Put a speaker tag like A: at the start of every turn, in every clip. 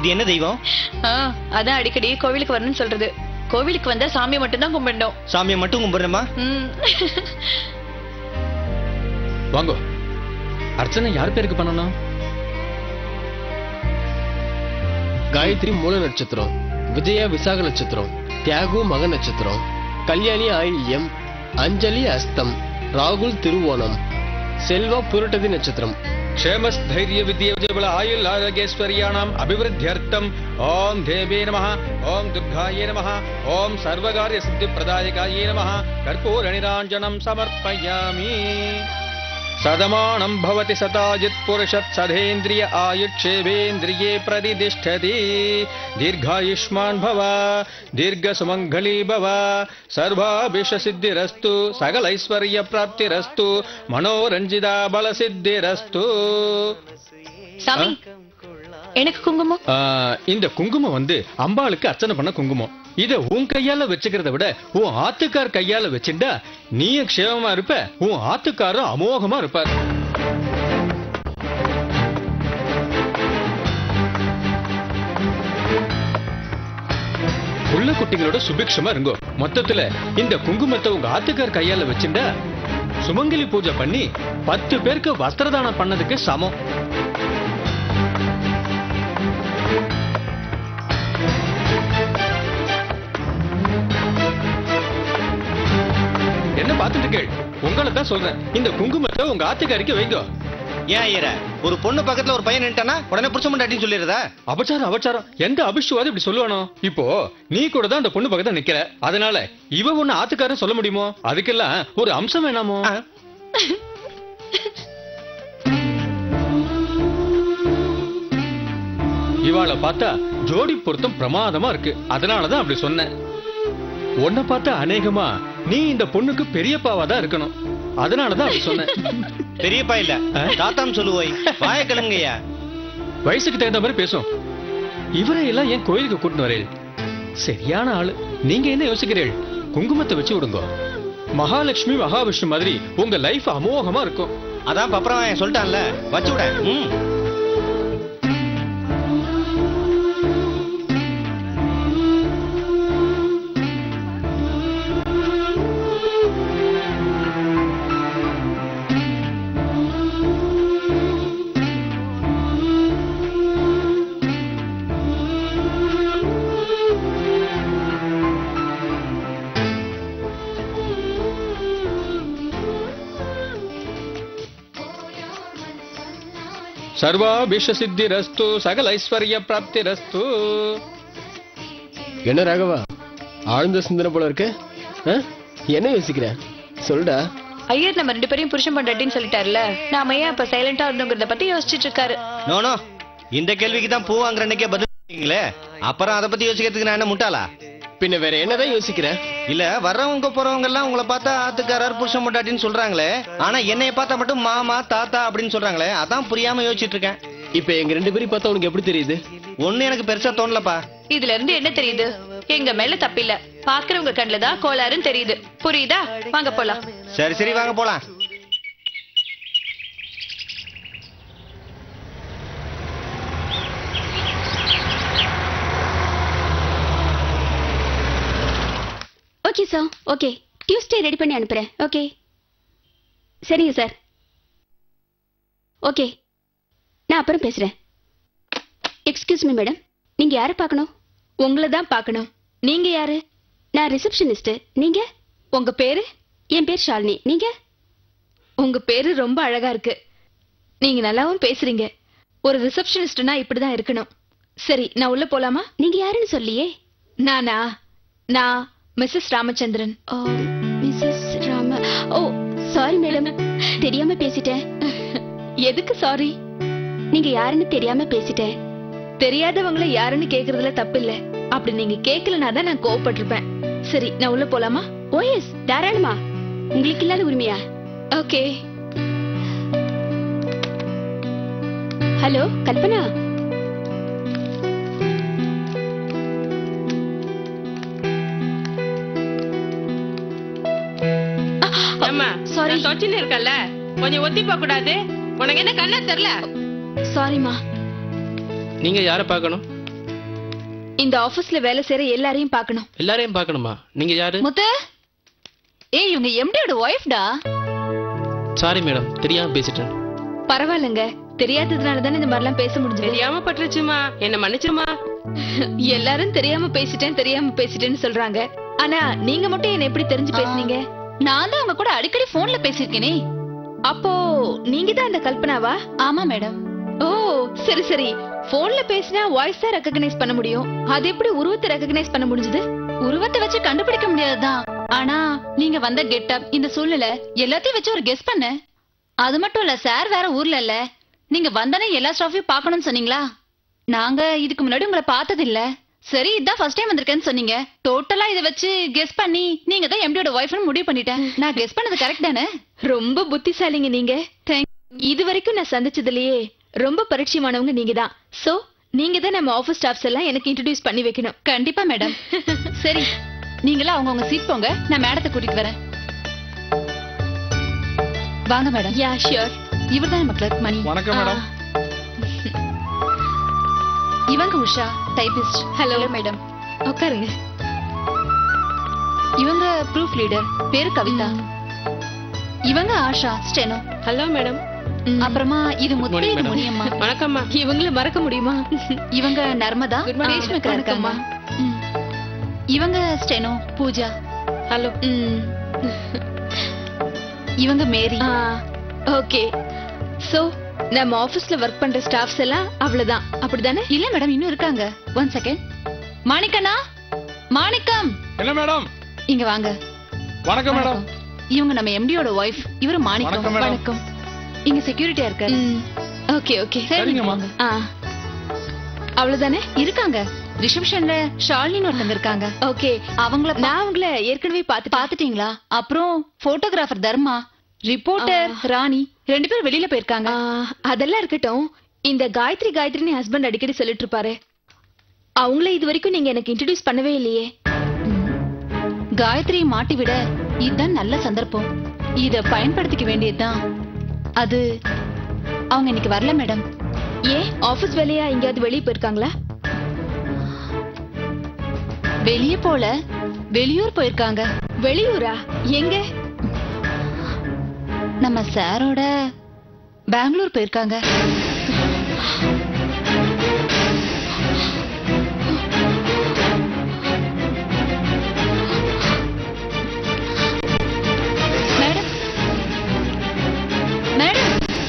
A: இது என்ன தெய்வம்
B: ஆ, அதான் அடிக்கடி கோவிலுக்கு வரணும்னு சொல்றது கோவிலுக்கு வந்தா சாமியை மட்டும்தான் கும்பிடணும்
A: சாமியை மட்டும் கும்பிடுறேம்மா
B: ம்.
C: வாங்கோ அர்ச்சனை யார் பேருக்கு பண்ணணும்
D: காயத்ரி மூல நட்சத்திரம் விஜயா விசாக நட்சத்திரம் தியாகு மக நட்சத்திரம் கல்யாணி ஆயில்யம் அஞ்சலி அஸ்தம் ராகுல் திருவோணம் செல்வா புரட்டதி நட்சத்திரம்
C: ಕ್ಷೇಮಸ್ಥೈರ್ಯ ವಿದ್ಯೆ ವಿಜಯಬಲ ಆಯುಲ್ ಆರೋಗ್ಯೈಶ್ವರ್ಯಾಣಾಂ ಅಭಿವೃದ್ಧ್ಯರ್ಥಂ ಓಂ ದೇವೇ ನಮಃ ಓಂ ದುರ್ಗಾಯೇ ನಮಃ ಓಂ ಸರ್ವಕಾರ್ಯ ಸಿದ್ಧಿ ಪ್ರದಾಯಕಾಯೇ ನಮಃ ಕರ್ಪೂರ ನಿರಾಂಜನಂ ಸಮರ್ಪಯಾಮಿ ಸದಮಾನಂ ಭವತಿ ಸತಾಜಿತ್ ಪುರುಷತ್ ಸಧೇಂದ್ರಿಯ ಆಯುಕ್ಷೇವೇಂದ್ರಿಯೇ ಪ್ರತಿಷ್ಠತಿ ದೀರ್ಘಾಯುಷ್ಮಾನ್ ಭವ ದೀರ್ಘ ಸುಮಂಗಲಿ ಭವ ಸರ್ವಾಭಿಷ ಸಿದ್ಧಿರಸ್ತು ಸಕಲೈಶ್ವರ್ಯ ಪ್ರಾಪ್ತಿರಸ್ತು ಮನೋರಂಜಿತ ಬಲ ಸಿದ್ಧಿರಸ್ತು
B: சாமி எனக்கு குங்குமம்
C: ஆ, இந்த குங்குமம் வந்து அம்பாளுக்கு அர்ச்சனை பண்ண குங்குமம் இத உன் கையால வச்சுக்கிறத விட உன் ஆத்துக்கார் கையால வச்சுட்டா நீயும் க்ஷேமமா இருப்ப உன் ஆத்துக்காரும் அமோகமா இருப்பார் உள்ள குட்டிகளோட சுபிக்ஷமா இருங்கோ மொத்தத்துல இந்த குங்குமத்தை உங்க ஆத்துக்கார் கையால வச்சுட்டா சுமங்கலி பூஜை பண்ணி பத்து பேருக்கு வஸ்திரதானம் பண்ணதுக்கு சமம் என்ன பார்த்துட்டு கேள் உங்களை தான் சொல்றேன் இந்த குங்குமத்தை உங்க ஆத்துக்காரிக்கு வைங்க
A: ஏன் ஐயர ஒரு பொண்ணு பக்கத்துல ஒரு பையன் நின்ட்டானா உடனே புடிச்ச மாட்டாட்டின்னு சொல்லிடுறதா
C: அபச்சாரம் அபச்சாரம் எந்த அபிஷுவாது இப்படி சொல்லுவானோ இப்போ நீ கூட தான் அந்த பொண்ணு பக்கத்துல நிக்கிற அதனால இவ ஒண்ணு ஆத்துக்காரன் சொல்ல முடியுமோ அதுக்கெல்லாம் ஒரு அம்சம் வேணாமோ
A: ஆ.
C: இவாளை பார்த்தா ஜோடி பொருத்தம் பிரமாதமா இருக்கு அதனாலதான் அப்படி சொன்னேன் உன்னை பார்த்தா அநேகமா நீ இந்த பொண்ணுக்கு பெரியப்பாவா தான் இருக்கணும் அதனாலதான் அப்படி சொன்னேன்
A: பெரியப்பா இல்ல தாத்தாம் சொல்லுவோய் வாய கிளங்கய்யா
C: வயசுக்கு தகுந்த மாதிரி பேசும் இவரை எல்லாம் ஏன் கோயிலுக்கு கூட்டின்னு வரேன் சரியான ஆளு நீங்க என்ன யோசிக்கிறீர்கள் குங்குமத்தை வச்சு விடுங்க மகாலட்சுமி மகாவிஷ்ணு மாதிரி உங்க லைஃப் அமோகமா இருக்கும்
A: அதான் பப்பரவாயன் சொல்லிட்டான்ல வச்சு விட ம்
C: சர்வாபிஷ சித்திரஸ்து சகல ஐஸ்வர்ய பிராப்திரஸ்து
D: என்ன ராகவா ஆழ்ந்த சிந்தனை போல இருக்கு ஆ? என்ன யோசிக்கிற சொல்டா
B: ஐயர் நம்ம ரெண்டு பேரையும் புருஷன் பண்டாட்டின்னு சொல்லிட்டாருல நாம ஏன் அப்ப சைலண்டா இருந்தோங்கிறத பத்தி யோசிச்சுட்டு இருக்காரு
A: நோ நோ இந்த கேள்விக்கு தான் பூ வாங்குற அன்னைக்கே பதில் சொல்றீங்களே அப்புறம் அதை பத்தி யோசிக்கிறதுக்கு நான் என்ன முட்டாளா
D: பின்ன வேற என்னதான் யோசிக்கிற
A: இல்ல வர்றவங்க போறவங்க எல்லாம் உங்களை பார்த்தா ஆத்துக்காரர் புருஷன் முட்டாட்டின்னு சொல்றாங்களே ஆனா என்னைய பார்த்தா மட்டும் மாமா தாத்தா அப்படின்னு சொல்றாங்களே அதான் புரியாம யோசிச்சுட்டு இருக்கேன்
D: இப்ப எங்க ரெண்டு பேரும் பார்த்தா உனக்கு எப்படி தெரியுது
A: ஒண்ணு எனக்கு பெருசா தோணலப்பா
B: இதுல இருந்து என்ன தெரியுது எங்க மேல தப்பில்ல பாக்குறவங்க கண்ணுல தான் கோளாறுன்னு தெரியுது புரியுதா வாங்க போலாம்
A: சரி சரி வாங்க போலாம்
E: okay sir okay Tuesday ready பண்ணி அனுப்புறேன் ஓகே சரிங்க சார் ஓகே நான் அப்புறம் பேசுறேன் எக்ஸ்கியூஸ் மீ மேடம் நீங்க யாரை பார்க்கணும்
B: உங்களை தான் பார்க்கணும் நீங்க யாரு
E: நான் ரிசப்ஷனிஸ்ட் நீங்க
B: உங்க பேரு
E: என் பேர் ஷாலினி நீங்க
B: உங்க பேரு ரொம்ப அழகா இருக்கு நீங்க நல்லாவும் பேசுறீங்க ஒரு ரிசப்ஷனிஸ்ட்னா இப்படிதான் இருக்கணும் சரி நான் உள்ள போலாமா
E: நீங்க யாருன்னு சொல்லியே
B: நானா நான் மிஸ்ஸஸ் ராமச்சந்திரன்
E: ஓ மிஸ்ஸஸ் ராம ஓ சாரி மேடம் தெரியாம பேசிட்டேன்
B: எதுக்கு சாரி
E: நீங்க யாருன்னு தெரியாம பேசிட்டேன்
B: தெரியாதவங்கள யாருன்னு கேக்குறதுல தப்பில்ல அப்படி நீங்க கேட்கலனா தான் நான் கோவப்பட்டிருப்பேன் சரி நான் உள்ள போலாமா
E: ஓ எஸ் தாராளமா உங்களுக்கு இல்லாத உரிமையா
B: ஓகே
E: ஹலோ கல்பனா
F: அம்மா
B: Sorry.
F: நான் தொச்சின்னு இருக்கல்ல கொஞ்சம் ஒத்தி போக கூடாது உனக்கு என்ன கண்ணா தெரியல
B: சாரிமா
D: நீங்க யாரை பார்க்கணும்
B: இந்த ஆபீஸ்ல வேலை செய்யற எல்லாரையும் பார்க்கணும்
G: எல்லாரையும் பார்க்கணுமா நீங்க யாரு
E: முத்து ஏய் இவங்க எம்டியோட ஒய்ஃப்டா
G: சாரி மேடம் தெரியாம பேசிட்டேன்
B: பரவாயில்லைங்க தெரியாததுனால தானே இந்த மாதிரிலாம் பேச முடிஞ்சது
F: தெரியாம பட்டுருச்சுமா என்ன மன்னிச்சிருமா
B: எல்லாரும் தெரியாம பேசிட்டேன் தெரியாம பேசிட்டேன்னு சொல்றாங்க ஆனா நீங்க மட்டும் என்ன எப்படி தெரிஞ்சு பேசுனீங்க
E: நான் தான் அவங்க கூட அடிக்கடி போன்ல பேசியிருக்கேனே
B: அப்போ நீங்க தான் அந்த கல்பனாவா
E: ஆமா மேடம்
B: ஓ சரி சரி போன்ல பேசினா வாய்ஸ் தான் ரெக்கக்னைஸ் பண்ண முடியும் அது எப்படி உருவத்தை ரெக்கக்னைஸ் பண்ண முடிஞ்சது
E: உருவத்தை வச்சு கண்டுபிடிக்க முடியாதுதான் ஆனா நீங்க வந்த கெட்டப் இந்த சூழ்நிலை எல்லாத்தையும் வச்சு ஒரு கெஸ் பண்ண அது மட்டும் இல்ல சார் வேற ஊர்ல இல்ல நீங்க வந்தனே எல்லா ஸ்டாஃபையும் பார்க்கணும்னு சொன்னீங்களா நாங்க இதுக்கு முன்னாடி உங்களை பார்த்தது இல்ல சரி இதான் ஃபர்ஸ்ட் டைம் வந்திருக்கேன்னு சொன்னீங்க டோட்டலா இத வச்சு கெஸ் பண்ணி நீங்க தான் எம்டியோட ஒய்ஃப்னு முடிவு பண்ணிட்டேன் நான் கெஸ் பண்ணது கரெக்ட் தானே
B: ரொம்ப புத்திசாலிங்க நீங்க இது வரைக்கும் நான் சந்திச்சதுலயே ரொம்ப பரிச்சயமானவங்க நீங்க தான் சோ நீங்க தான் நம்ம ஆபீஸ் ஸ்டாஃப்ஸ் எல்லாம் எனக்கு இன்ட்ரோடியூஸ் பண்ணி வைக்கணும்
E: கண்டிப்பா மேடம் சரி நீங்களா அவங்க உங்க சீட் போங்க நான் மேடத்தை கூட்டிட்டு வரேன் வாங்க மேடம்
B: யா ஷியோர்
E: இவர்தான் நம்ம கிளர்க் மணி
H: வணக்கம் மேடம்
E: இவங்க உஷா டைபிஸ்ட்
B: ஹலோ
E: மேடம்
B: உட்காருங்க
E: இவங்க ப்ரூஃப் லீடர் பேரு கவிதா இவங்க ஆஷா ஸ்டெனோ
F: ஹலோ மேடம்
B: ம்.
E: அப்புறமா இது முத்து
G: morning,
E: இது
G: madam.
E: முனியம்மா
F: வணக்கம்மா
B: இவங்கள மறக்க முடியுமா
E: இவங்க நர்மதா
B: Good morning.
E: பேஸ் மேக்கரா இருக்காங்க ம். இவங்க ஸ்டெனோ பூஜா
F: ஹலோ
B: ம்.
E: இவங்க மேரி
B: ஆ ஓகே சோ நம்ம ஆபீஸ்ல ஒர்க் பண்ற ஸ்டாஃப்ஸ் எல்லாம் அவ்வளவுதான் அப்படிதானே
E: இல்ல மேடம் இன்னும் இருக்காங்க ஒன் செகண்ட் மாணிக்கண்ணா மாணிக்கம்
H: என்ன மேடம்
E: இங்க வாங்க
H: வணக்கம் மேடம்
E: இவங்க நம்ம எம்டியோட ஒய்ஃப் இவரு மாணிக்கம்
H: வணக்கம் மேடம்.
B: வணக்கம்
E: இங்க செக்யூரிட்டியா இருக்காரு
B: ம். ஓகே ஓகே
E: சரி,
H: சரிங்கம்மா.
E: வாங்க.
B: ஆ அவ்வளவுதானே
E: இருக்காங்க ரிசப்ஷன்ல ஷாலினின்னு ஒருத்தங்க இருக்காங்க
B: ஓகே
E: அவங்கள பா-
B: நான் உங்களை ஏற்கனவே பார்த்து
E: பாத்துட்டீங்களா அப்புறம் போட்டோகிராஃபர் தர்மா ரிப்போர்ட்டர் ராணி ரெண்டு பேரும் வெளியில போயிருக்காங்க
B: அதெல்லாம் இருக்கட்டும் இந்த காயத்ரி காயத்ரின்னு ஹஸ்பண்ட் அடிக்கடி சொல்லிட்டு இருப்பாரு அவங்கள இது வரைக்கும் நீங்க எனக்கு இன்ட்ரடியூஸ் பண்ணவே இல்லையே
E: காயத்ரியை மாட்டி விட இதுதான் நல்ல சந்தர்ப்பம் இத பயன்படுத்திக்க வேண்டியதுதான் அது அவங்க இன்னைக்கு வரல மேடம்
B: ஏன் ஆபீஸ் வேலையா எங்கேயாவது வெளியே போயிருக்காங்களா
E: வெளியே போல வெளியூர் போயிருக்காங்க
B: வெளியூரா எங்க
E: நம்ம சாரோட பெங்களூர் போயிருக்காங்க மேடம் மேடம்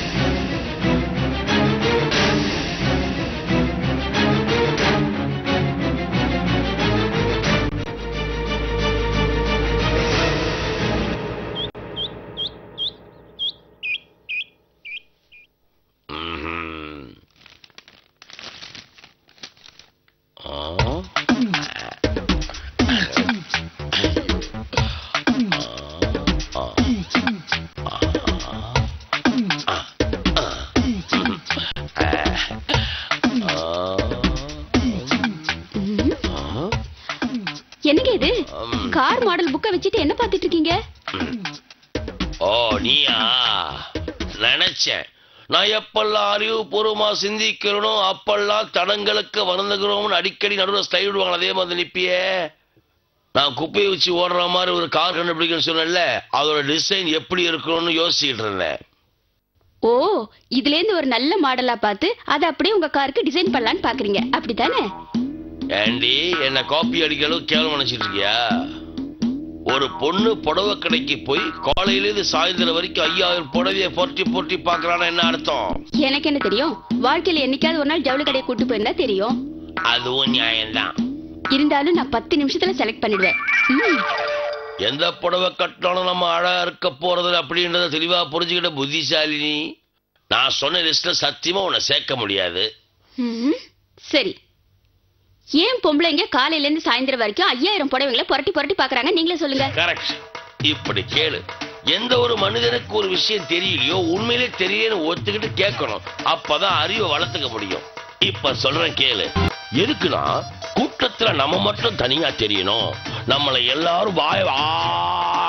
I: என்னங்க இது கார் மாடல் புக்க வச்சுட்டு என்ன பாத்துட்டு இருக்கீங்க
J: ஓ நீயா நினைச்சேன் நான் எப்பெல்லாம் அறிவுபூர்வமா சிந்திக்கிறனோ அப்பெல்லாம் தடங்களுக்கு வருந்துகிறோம்னு அடிக்கடி நடுவில் ஸ்டைல் விடுவாங்க அதே மாதிரி நிப்பியே நான் குப்பையை வச்சு ஓடுற மாதிரி ஒரு கார் கண்டுபிடிக்கணும்னு சொன்னேன்ல அதோட டிசைன் எப்படி இருக்கணும்னு யோசிச்சுட்டு இருந்தேன்
I: ஓ இதுல இருந்து ஒரு நல்ல மாடலா பார்த்து அதை அப்படியே உங்க காருக்கு டிசைன் பண்ணலாம்னு பாக்குறீங்க அப்படித்தானே
J: ஏண்டி என்ன காப்பி அடிக்க அளவு கேவலம் நினைச்சிட்டு இருக்கியா ஒரு பொண்ணு புடவை கடைக்கு போய் காலையிலேருந்து சாயந்தரம் வரைக்கும் ஐயாயிரம் புடவையை பொருட்டி பொருட்டி பாக்குறான்னா என்ன அர்த்தம்
I: எனக்கு என்ன தெரியும் வாழ்க்கையில என்னைக்காவது ஒரு நாள் ஜவுளி கடையை கூட்டு போயிருந்தா தெரியும்
J: அதுவும் நியாயம்தான்
I: இருந்தாலும் நான் பத்து நிமிஷத்துல செலக்ட் பண்ணிடுவேன் ம்,
J: எந்த புடவை கட்டினாலும் நம்ம அழகா இருக்க போறது அப்படின்றத தெளிவா புரிஞ்சுக்கிட்ட புத்திசாலினி நான் சொன்ன லிஸ்ட்ல சத்தியமா உன்னை சேர்க்க முடியாது
I: ம், சரி ஏன் பொம்பளைங்க காலையில இருந்து சாயந்தரம் வரைக்கும் ஐயாயிரம் புடவைங்களை புரட்டி புரட்டி பாக்குறாங்க நீங்களே சொல்லுங்க
J: கரெக்ட் இப்படி கேளு எந்த ஒரு மனிதனுக்கு ஒரு விஷயம் தெரியலையோ உண்மையிலே தெரியலன்னு ஒத்துக்கிட்டு கேட்கணும் அப்பதான் அறிவை வளர்த்துக்க முடியும் இப்ப சொல்றேன் கேளு எதுக்குன்னா கூட்டத்துல நம்ம மட்டும் தனியா தெரியணும் நம்மளை எல்லாரும் வாய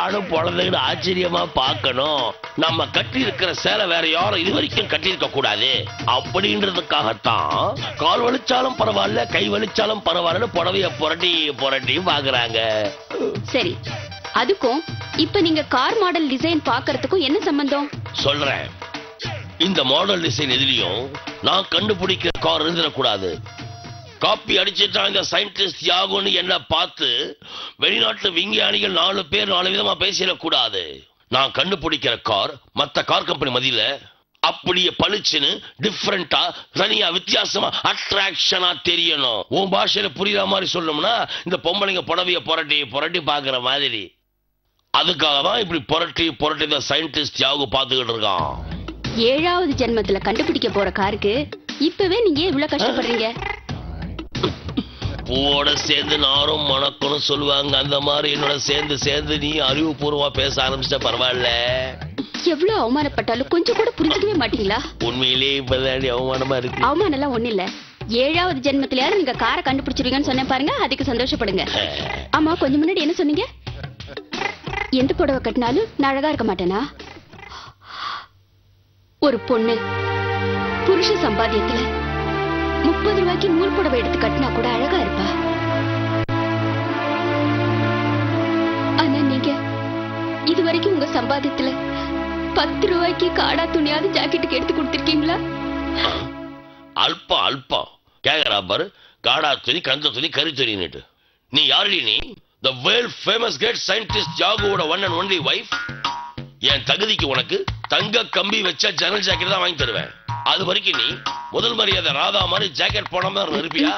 J: நானும் பொழந்துக்கிட்டு ஆச்சரியமா பார்க்கணும் நம்ம கட்டி இருக்கிற சேலை வேற யாரும் இது வரைக்கும் கட்டியிருக்க கூடாது அப்படின்றதுக்காகத்தான் கால் வலிச்சாலும் பரவாயில்ல கை வலிச்சாலும் பரவாயில்லன்னு புடவைய புரட்டி புரட்டி பாக்குறாங்க
I: சரி அதுக்கும் இப்ப நீங்க கார் மாடல் டிசைன் பார்க்கறதுக்கும் என்ன சம்பந்தம்
J: சொல்றேன் இந்த மாடல் டிசைன் எதுலயும் நான் கண்டுபிடிக்கிற கார் இருந்துடக்கூடாது காப்பி அடிச்சிட்டான் இந்த சயின்டிஸ்ட் யாகுன்னு என்ன பார்த்து வெளிநாட்டு விஞ்ஞானிகள் நாலு பேர் நாலு விதமா பேசிடக்கூடாது நான் கண்டுபிடிக்கிற கார் மத்த கார் கம்பெனி மதியில அப்படியே பளிச்சுன்னு டிஃப்ரெண்டா தனியா வித்தியாசமா அட்ராக்ஷனா தெரியணும் உன் பாஷையில புரியுற மாதிரி சொல்லணும்னா இந்த பொம்பளைங்க புடவைய புரட்டி புரட்டி பாக்குற மாதிரி அதுக்காக தான் இப்படி புரட்டி புரட்டி இந்த சயின்டிஸ்ட் யாகு பார்த்துக்கிட்டு இருக்கான்
I: ஏழாவது ஜென்மத்துல கண்டுபிடிக்க போற காருக்கு இப்பவே நீங்க ஏன் இவ்வளவு கஷ்டப்படுறீங்க
J: பூவோட சேர்ந்து நாரும் மணக்கணும் சொல்லுவாங்க அந்த மாதிரி என்னோட சேர்ந்து சேர்ந்து நீ அறிவுபூர்வமா பேச ஆரம்பிச்சிட்ட பரவாயில்ல
I: எவ்வளவு அவமானப்பட்டாலும் கொஞ்சம் கூட புரிஞ்சுக்கவே மாட்டீங்களா
J: உண்மையிலேயே இப்பதான் அவமானமா இருக்கு
I: அவமானம் எல்லாம் ஒண்ணு இல்ல ஏழாவது ஜென்மத்திலயாவது நீங்க காரை கண்டுபிடிச்சிருவீங்கன்னு சொன்னேன் பாருங்க அதுக்கு சந்தோஷப்படுங்க ஆமா கொஞ்சம் முன்னாடி என்ன சொன்னீங்க எந்த புடவை கட்டினாலும் நான் அழகா இருக்க மாட்டேனா ஒரு பொண்ணு புருஷ சம்பாத்தியத்துல முப்பது ரூபாய்க்கு நூல் புடவை எடுத்து கட்டினா கூட அழகா இருப்பா ஆனா நீங்க இது வரைக்கும் உங்க சம்பாத்தியத்துல பத்து ரூபாய்க்கு காடா துணியாவது ஜாக்கெட்டுக்கு எடுத்து கொடுத்திருக்கீங்களா
J: அல்பம் அல்பம் கேக்குறா பாரு காடா துணி கந்த துணி கறி துணின்னுட்டு நீ யாருடி நீ the world famous great scientist ஜாகுவோட ஒன் அண்ட் ஒன்லி வைஃப் என் தகுதிக்கு உனக்கு தங்க கம்பி வச்ச ஜன்னல் ஜாக்கெட் தான் வாங்கி தருவேன் அது வரைக்கும் நீ முதல் மரியாதை ராதா மாதிரி ஜாக்கெட் போடாம இருப்பியா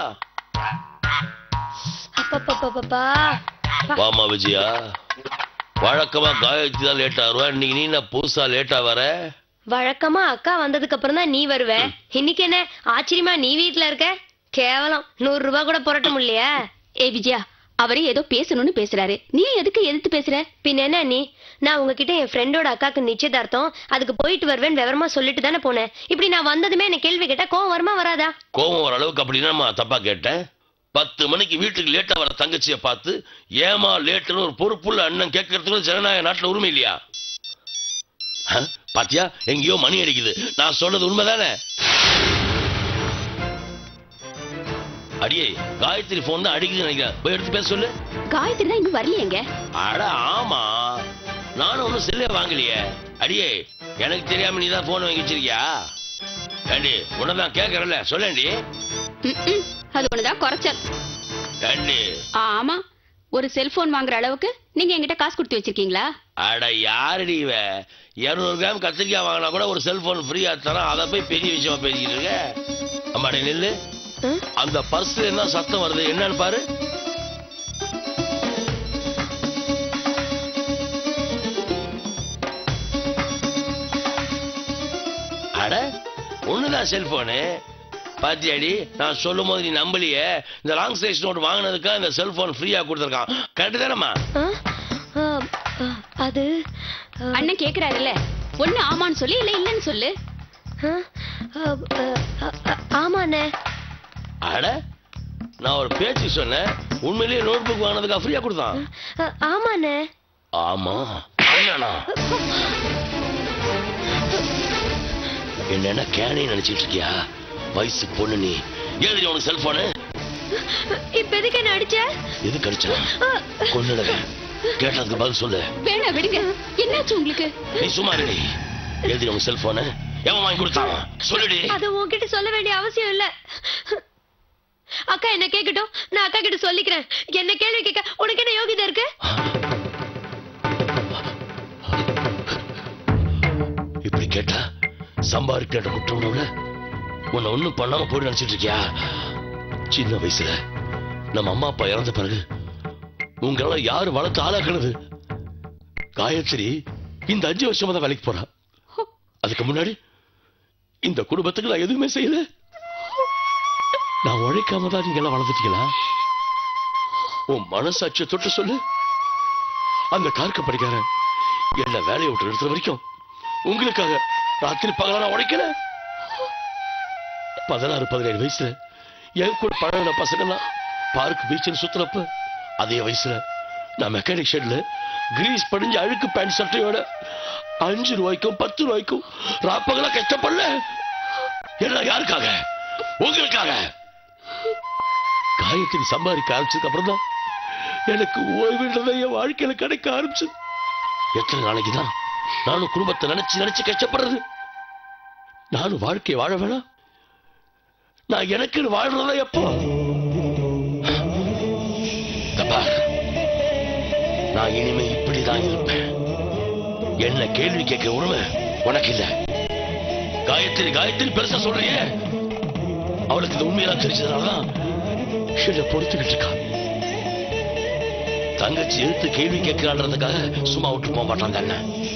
K: அப்பப்பப்பப்பா
J: வாமா விஜயா வழக்கமா காயத்ரி தான் லேட்டா வருவா இன்னைக்கு நீ என்ன புதுசா லேட்டா வர
K: வழக்கமா அக்கா வந்ததுக்கு அப்புறம் தான் நீ வருவ இன்னைக்கு என்ன ஆச்சரியமா நீ வீட்ல இருக்க கேவலம் நூறு ரூபாய் கூட புரட்ட முடியலையா
I: ஏ விஜயா அவரே ஏதோ பேசணும்னு பேசுறாரு நீ எதுக்கு எதிர்த்து பேசுற
K: பின்ன என்ன நீ நான் உங்ககிட்ட என் ஃப்ரெண்டோட அக்காக்கு நிச்சயதார்த்தம் அதுக்கு போயிட்டு வருவேன் விவரமா சொல்லிட்டு தானே போனேன் இப்படி நான் வந்ததுமே என்ன கேள்வி கேட்டா கோவம் வருமா வராதா
J: கோபம் வர அளவுக்கு அப்படின்னா நான் தப்பா கேட்டேன் பத்து மணிக்கு வீட்டுக்கு லேட்டா வர தங்கச்சியை பார்த்து ஏமா லேட்டுன்னு ஒரு பொறுப்புள்ள அண்ணன் கேட்கறதுக்கு ஜனநாயக நாட்டுல உரிமை இல்லையா ஆ? பாத்தியா எங்கேயோ மணி அடிக்குது நான் சொன்னது உண்மைதானே அடியே காயத்ரி போன் தான் அடிக்குதுன்னு நினைக்கிறேன் போய் எடுத்து பேச சொல்லு
I: காயத்ரி தான் இன்னும் வரலையேங்க
J: அட ஆமா நானும் ஒன்றும் செல்லே வாங்கலையே அடியே எனக்கு தெரியாம நீ தான் போன் வாங்கி வச்சிருக்கியா ஏண்டி உன்னதான் கேட்கறல சொல்லேண்டி
I: ம்ம். அது ஒண்ணுதான் குறைச்சல்
J: ஏண்டி
I: ஆமா ஒரு செல்போன் வாங்குற அளவுக்கு நீங்க என்கிட்ட காசு கொடுத்து வச்சிருக்கீங்களா
J: அட யாருடி இவ இருநூறு கிராம் கத்திரிக்காய் வாங்கினா கூட ஒரு செல்போன் ஃப்ரீயா தரான் அதை போய் பெரிய விஷயமா பேசிக்கிட்டு இருக்க அம்மாடி நெல்லு அந்த பர்ஸ்ல என்ன சத்தம் வருது என்னன்னு பாரு அட ஒண்ணுதான் செல்போனு பாத்தியாடி நான் சொல்லும் போது நீ நம்பலையே இந்த லாங் சைஸ் நோட் வாங்கினதுக்கு இந்த செல்போன் ஃப்ரீயா கொடுத்துருக்கான் கரெக்ட் தானம்மா
K: ஆ? ஆ, ஆ, அது
I: அண்ணன் கேக்குறாருல்ல ஒண்ணு ஆமான்னு சொல்லு இல்ல இல்லன்னு சொல்லு
K: ஆ, ஆ, ஆ, ஆ, ஆமாண்ணே
J: அட நான் ஒரு பேச்சு சொன்னேன் உண்மையிலேயே நோட் புக் வாங்கினதுக்கு ஃப்ரீயா கொடுத்தான்
K: ஆ, ஆமாண்ணே
J: ஆமா என்னண்ணா என்னென்ன கேனே நினைச்சிட்டு இருக்கியா வயசு பொண்ணு நீ ஏது உனக்கு செல்போனு
K: இப்ப எதுக்கு என்ன அடிச்ச
J: எது கடிச்சா கொன்னுடுவேன் கேட்டதுக்கு பதில் சொல்லு
I: வேணா விடுங்க என்னாச்சு உங்களுக்கு
J: நீ சும்மா இருடி எழுதி உனக்கு செல்போனு எவன் வாங்கி கொடுத்தான் சொல்லுடி
K: அது உன்கிட்ட சொல்ல வேண்டிய அவசியம் இல்ல அக்கா என்ன கேக்கட்டும் நான் அக்கா கிட்ட சொல்லிக்கிறேன் என்ன கேள்வி கேட்க உனக்கு என்ன யோகிதை இருக்கு
J: இப்படி கேட்டா சம்பாதிக்கிற குற்றம் உள்ள உன்னை ஒண்ணும் பண்ணாம போய் நினைச்சிட்டு இருக்கியா சின்ன வயசுல நம்ம அம்மா அப்பா இறந்த பிறகு உங்களால யாரு வளர்த்து ஆளாக்குனது காயத்ரி இந்த அஞ்சு வருஷமா தான் வேலைக்கு போறா அதுக்கு முன்னாடி இந்த குடும்பத்துக்கு நான் எதுவுமே செய்யல நான் உழைக்காம தான் நீங்க எல்லாம் வளர்ந்துட்டீங்களா உன் மனசாட்சியை தொட்டு சொல்லு அந்த கார்க்க படிக்காரன் என்ன வேலையை விட்டு நிறுத்துற வரைக்கும் உங்களுக்காக ராத்திரி பகலா நான் உழைக்கல பதினாறு பதினேழு வயசுல என் கூட பழகின பசங்கெல்லாம் பார்க் பீச்சில் சுத்துறப்ப அதே வயசுல நான் மெக்கானிக் ஷெட்ல கிரீஸ் படிஞ்ச அழுக்கு பேண்ட் சட்டையோட அஞ்சு ரூபாய்க்கும் பத்து ரூபாய்க்கும் ராப்பகலா கஷ்டப்படல என்ன யாருக்காக உங்களுக்காக காயத்ரி சம்பாதிக்க ஆரம்பிச்சதுக்கு அப்புறம் தான் எனக்கு ஓய்வுன்றதை என் வாழ்க்கையில கிடைக்க ஆரம்பிச்சது எத்தனை நாளைக்கு தான் நானும் குடும்பத்தை நினைச்சு நினைச்சு கஷ்டப்படுறது நானும் வாழ்க்கையை வாழ வேணாம் நான் எனக்குன்னு வாழ்றதா எப்போ இந்த பார், நான் இனிமே இப்படிதான் இருப்பேன் என்ன கேள்வி கேட்க உரிமை உனக்கு இல்ல காயத்ரி காயத்ரி பெருசா சொல்றியே அவளுக்கு இந்த உண்மையெல்லாம் தெரிஞ்சதுனாலதான் ஷெட பொறுத்துக்கிட்டு இருக்கா தங்கச்சி எடுத்து கேள்வி கேட்கிறான்றதுக்காக சும்மா விட்டு போக மாட்டான் தானே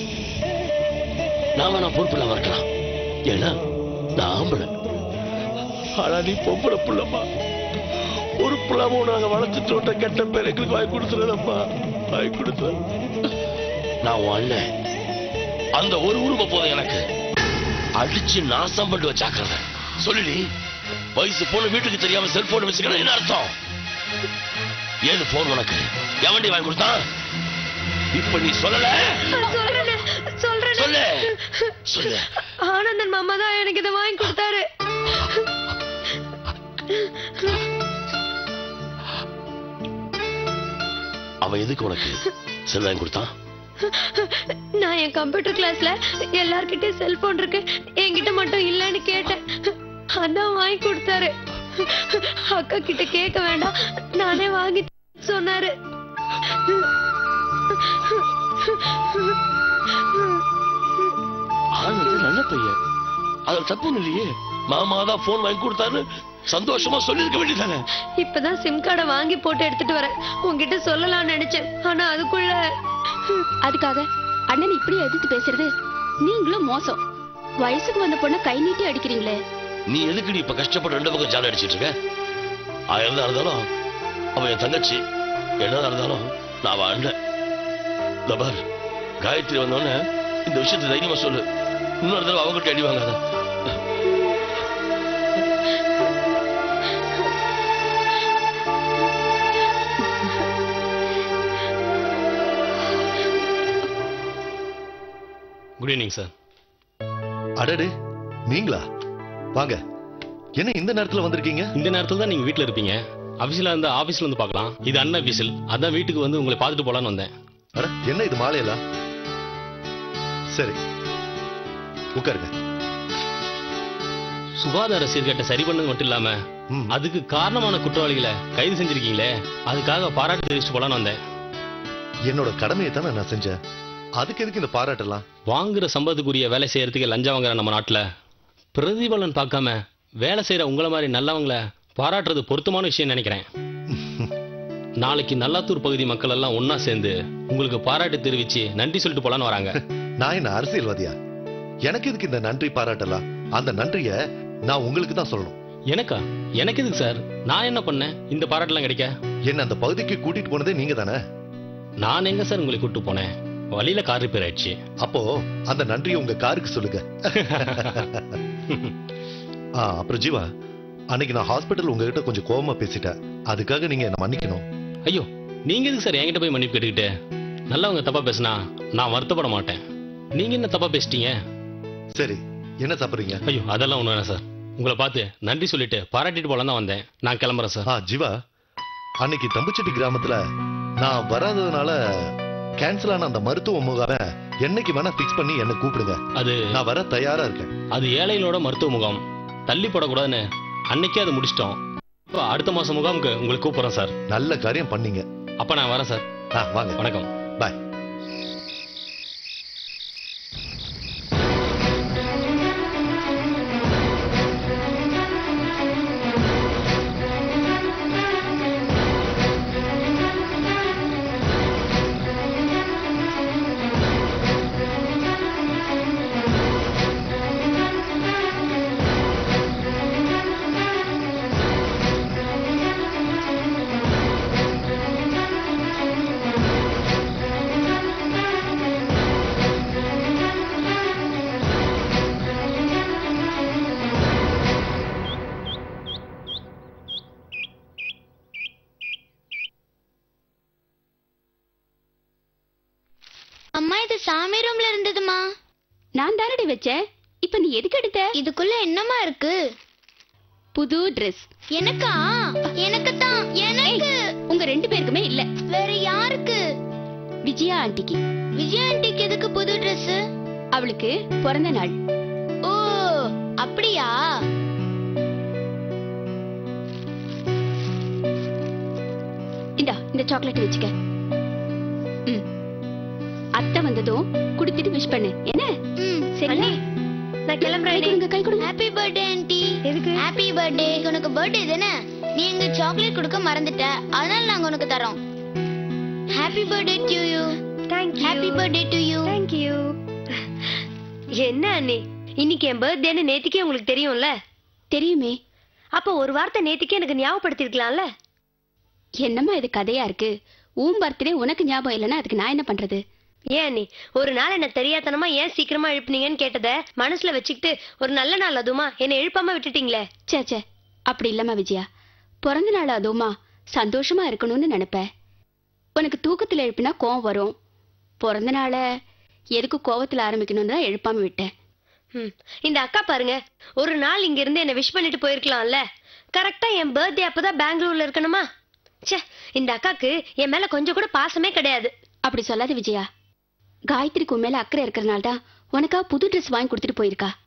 J: நாம நான் பொறுப்பு இல்லாம இருக்கலாம் ஏன்னா நான் ஆம்பளை ஆனா நீ பொம்பளை புள்ளம்மா ஒரு புள்ளாம நாங்க வளர்த்துட்டு விட்ட கெட்ட பேர் எங்களுக்கு வாய் கொடுத்துறப்பா வாய் கொடுத்துற நான் உன் அண்ணன் அந்த ஒரு உருவ போதும் எனக்கு அடிச்சு நாசம் பண்ணி வச்சாக்குறத சொல்லுடி வயசு பொண்ணு வீட்டுக்கு தெரியாம செல்போன் வச்சுக்கணும் என்ன அர்த்தம் ஏது போன் உனக்கு எவண்டி வாங்கி கொடுத்தான் இப்ப நீ சொல்லல
K: சொல்றேனே சொல்றேனே
J: சொல்லு சொல்லு
K: ஆனந்தன் மாமா தான் எனக்கு இதை வாங்கி கொடுத்தாரு
J: அவன் எதுக்கு உனக்கு செல் வாங்கி கொடுத்தான்
K: நான் என் கம்ப்யூட்டர் கிளாஸ்ல எல்லார்கிட்டயும் செல்போன் இருக்கு என்கிட்ட மட்டும் இல்லைன்னு கேட்டேன் அதான் வாங்கி கொடுத்தாரு அக்கா கிட்ட கேட்க வேண்டாம் நானே வாங்கி சொன்னாரு
J: ஆனந்த் நல்ல பையன் அதுல தப்பு இல்லையே மாமா தான் போன் வாங்கி கொடுத்தாரு சந்தோஷமா சொல்லிருக்க வேண்டியதானே
K: இப்பதான் சிம் கார்டை வாங்கி போட்டு எடுத்துட்டு வரேன் உன்கிட்ட சொல்லலாம்னு நினைச்சேன் ஆனா அதுக்குள்ள
I: அதுக்காக அண்ணன் இப்படி எதிர்த்து பேசுறது நீங்களும் மோசம் வயசுக்கு வந்த பொண்ணை கை நீட்டி அடிக்கிறீங்களே
J: நீ எதுக்கு நீ இப்ப கஷ்டப்பட்டு ரெண்டு பக்கம் ஜாலி அடிச்சிட்டு இருக்க ஆயிரம் தான் இருந்தாலும் அவன் என் தங்கச்சி என்னதான் இருந்தாலும் நான் அவன் அண்ணன் இந்த பார் காயத்ரி வந்தோடனே இந்த விஷயத்தை தைரியமா சொல்லு இன்னொரு தடவை அவங்ககிட்ட அடி வாங்காத
G: குட் ஈவினிங் சார்
L: அடடே நீங்களா வாங்க என்ன இந்த நேரத்துல வந்திருக்கீங்க
G: இந்த நேரத்துல தான் நீங்க வீட்ல இருப்பீங்க அபிஷியலா இருந்தா ஆபீஸ்ல வந்து பார்க்கலாம் இது அண்ணன் அபிஷியல் அதான் வீட்டுக்கு வந்து உங்களை பார்த்துட்டு போலான்னு வந்தேன்
L: அட என்ன இது மாலையில சரி உட்காருங்க
G: சுகாதார சீர்கேட்டை சரி பண்ணது மட்டும் இல்லாம அதுக்கு காரணமான குற்றவாளிகளை கைது செஞ்சிருக்கீங்களே அதுக்காக பாராட்டு தெரிவிச்சு போலான்னு வந்தேன்
L: என்னோட கடமையை தானே நான் செஞ்சேன் அதுக்கு எதுக்கு இந்த பாராட்டெல்லாம்
G: வாங்குற சம்பளத்துக்குரிய வேலை செய்யறதுக்கு லஞ்சம் வாங்குற நம்ம நாட்டுல பிரதிபலன் பார்க்காம வேலை செய்யற உங்கள மாதிரி நல்லவங்கள பாராட்டுறது பொருத்தமான விஷயம் நினைக்கிறேன் நாளைக்கு நல்லாத்தூர் பகுதி மக்கள் எல்லாம் ஒன்னா சேர்ந்து உங்களுக்கு பாராட்டு தெரிவிச்சு நன்றி சொல்லிட்டு போலான்னு வராங்க
L: நான் என்ன அரசியல்வாதியா எனக்கு எதுக்கு இந்த நன்றி பாராட்டலாம் அந்த நன்றிய நான் உங்களுக்கு தான் சொல்லணும்
G: எனக்கா எனக்கு எதுக்கு சார் நான் என்ன பண்ணேன் இந்த பாராட்டுலாம் கிடைக்க
L: என்ன அந்த பகுதிக்கு கூட்டிட்டு போனதே நீங்க தானே
G: நான் எங்க சார் உங்களை கூட்டு போனேன் வழியில கார் ரிப்பேர் ஆயிடுச்சு
L: அப்போ அந்த நன்றியை உங்க காருக்கு சொல்லுங்க ஆ அப்புறம் ஜீவா அன்னைக்கு நான் ஹாஸ்பிட்டல் உங்ககிட்ட கொஞ்சம் கோவமா பேசிட்டேன் அதுக்காக நீங்க என்ன மன்னிக்கணும்
G: ஐயோ நீங்க எதுக்கு சார் என்கிட்ட போய் மன்னிப்பு கேட்டுக்கிட்டு நல்லவங்க தப்பா பேசினா நான் வருத்தப்பட மாட்டேன் நீங்க என்ன தப்பா பேசிட்டீங்க
L: சரி என்ன சாப்பிடுறீங்க
G: ஐயோ அதெல்லாம் ஒண்ணு வேணாம் சார் உங்களை பார்த்து நன்றி சொல்லிட்டு பாராட்டிட்டு போலாம் தான் வந்தேன் நான் கிளம்புறேன் சார்
L: ஆ ஜீவா அன்னைக்கு தம்புச்செட்டி கிராமத்துல நான் வராததுனால கேன்சல் ஆன அந்த மருத்துவ முகாம என்னைக்கு வேணா பிக்ஸ் பண்ணி என்ன கூப்பிடுங்க
G: அது
L: நான் வர தயாரா இருக்கேன்
G: அது ஏழைகளோட மருத்துவ முகாம் தள்ளி போடக்கூடாதுன்னு அன்னைக்கே அதை முடிச்சிட்டோம் இப்போ அடுத்த மாசம் முகாமுக்கு உங்களுக்கு கூப்பிடுறேன் சார்
L: நல்ல காரியம் பண்ணீங்க
G: அப்ப நான் வரேன் சார்
L: ஆ வாங்க
G: வணக்கம்
L: பாய்
K: ஆ
M: இது சாமி ரூம்ல இருந்ததுமா
I: நான் தானடி வச்சேன் இப்ப நீ எதுக்கு எடுத்த
M: இதுக்குள்ள என்னமா இருக்கு
I: புது Dress
M: எனக்கா எனக்கு தான் எனக்கு
I: உங்க ரெண்டு பேருக்குமே இல்ல
M: வேற யாருக்கு
I: விஜயா ஆண்டிக்கு
M: விஜய் ஆண்டிக்கு எதுக்கு புது Dress
I: அவளுக்கு பிறந்த நாள்
M: ஓ அப்படியா
I: இந்தா இந்த சாக்லேட் வச்சுக்க ம். அத்தை வந்ததும் குடுத்துட்டு விஷ் பண்ணு என்ன
M: ம்
I: சரியா
K: நான் கிளம்புறேன்
I: கை கொடுங்க கை கொடுங்க
M: ஹாப்பி பர்த்டே ஆண்டி
K: எதுக்கு
M: ஹாப்பி பர்த்டே உனக்கு பர்த்டே தானே நீ எங்க சாக்லேட் கொடுக்க மறந்துட்ட அதனால நாங்க உனக்கு தரோம் happy birthday to you
K: thank
M: happy birthday to you
K: thank you என்ன அண்ணி இன்னைக்கு என் பர்த்டேன்னு நேத்திக்கே உங்களுக்கு தெரியும்ல
I: தெரியுமே
K: அப்ப ஒரு வார்த்தை நேத்திக்கே எனக்கு ஞாபகப்படுத்திருக்கலாம்ல
I: என்னம்மா இது கதையா இருக்கு உன் பர்த்டே உனக்கு ஞாபகம் இல்லைன்னா அதுக்கு நான் என்ன பண்றது
K: ஏன் அண்ணி ஒரு நாள் என்ன தெரியாதனமா ஏன் சீக்கிரமா எழுப்புனீங்கன்னு கேட்டத மனசுல வச்சுக்கிட்டு ஒரு நல்ல நாள் அதுமா என்னை எழுப்பாம விட்டுட்டீங்களே
I: ச்சே ச்சே அப்படி இல்லம்மா விஜயா பிறந்த நாள் அதுவுமா சந்தோஷமா இருக்கணும்னு நினைப்பேன் உனக்கு தூக்கத்துல எழுப்பினா கோவம் வரும் பிறந்த நாள எதுக்கு கோவத்துல ஆரம்பிக்கணும்னு தான் எழுப்பாம விட்டேன்
K: ம். இந்த அக்கா பாருங்க ஒரு நாள் இங்க இருந்து என்ன விஷ் பண்ணிட்டு போயிருக்கலாம்ல கரெக்டா என் பர்த்டே அப்பதான் பெங்களூர்ல இருக்கணுமா ச்சே இந்த அக்காக்கு என் மேல கொஞ்சம் கூட பாசமே கிடையாது
I: அப்படி சொல்லாத விஜயா காயத்ரிக்கு உன் மேல அக்கறை இருக்கிறனால தான் உனக்கா புது Dress வாங்கி கொடுத்துட்டு போயிருக்கா